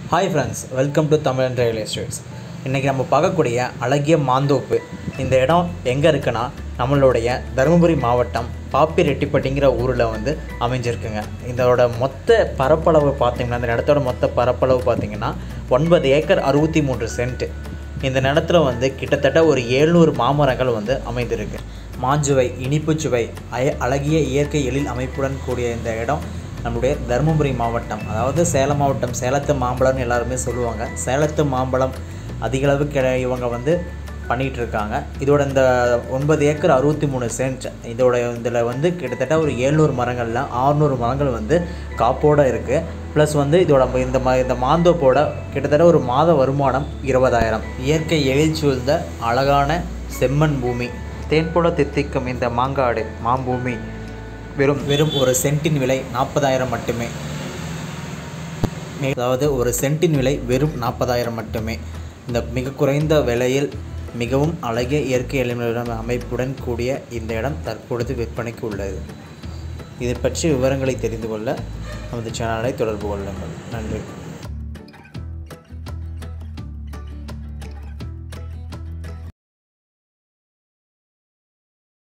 hi friends welcome to Tamilan real estates இன்றைக்கி நம்ம பார்க்கக்கூடிய அழகிய மாந்தோப்பு இந்த இடம் எங்கே இருக்குன்னா நம்மளுடைய தருமபுரி மாவட்டம் பாப்பிரெட்டிப்பட்டிங்கிற ஊரில் வந்து அமைஞ்சிருக்குங்க இதோட மொத்த பரப்பளவு பார்த்திங்கன்னா இந்த இடத்தோட மொத்த பரப்பளவு பார்த்திங்கன்னா ஒன்பது ஏக்கர் அறுபத்தி மூன்று சென்ட் இந்த நிலத்துல வந்து கிட்டத்தட்ட ஒரு ஏழ்நூறு மாமரங்கள் வந்து அமைந்திருக்கு மாஞ்சுவை இனிப்புச் சுவை அய அழகிய இயற்கை எழில் அமைப்புடன் கூடிய இந்த இடம் நம்முடைய தருமபுரி மாவட்டம் அதாவது சேலம் மாவட்டம் சேலத்து மாம்பழம்னு எல்லாருமே சொல்லுவாங்க சேலத்து மாம்பழம் அதிகளவு கிட இவங்க வந்து பண்ணிகிட்டு இருக்காங்க இதோட இந்த ஒன்பது ஏக்கர் அறுபத்தி மூணு சென்ட் இதோட இதில் வந்து கிட்டத்தட்ட ஒரு ஏழ்நூறு மரங்களில் ஆறுநூறு மரங்கள் வந்து காப்போடு இருக்குது ப்ளஸ் வந்து இதோட ம- இந்த ம இந்த மாந்தோப்போட கிட்டத்தட்ட ஒரு மாத வருமானம் இருபதாயிரம் இயற்கை எழில் சூழ்ந்த அழகான செம்மண் பூமி தேன் போல தித்திக்கும் இந்த மாங்காடு மாம்பூமி வெறும் வெறும் ஒரு சென்ட்டின் விலை நாற்பதாயிரம் மட்டுமே அதாவது ஒரு சென்ட்டின் விலை வெறும் நாற்பதாயிரம் மட்டுமே இந்த மிக குறைந்த விலையில் மிகவும் அழகிய இயற்கை எளிமையுடன் அமைப்புடன் கூடிய இந்த இடம் தற்பொழுது விற்பனைக்கு உள்ளது இதை பற்றி விவரங்களை தெரிந்து கொள்ள நமது சேனலை தொடர்பு கொள்ளுங்கள் நன்றி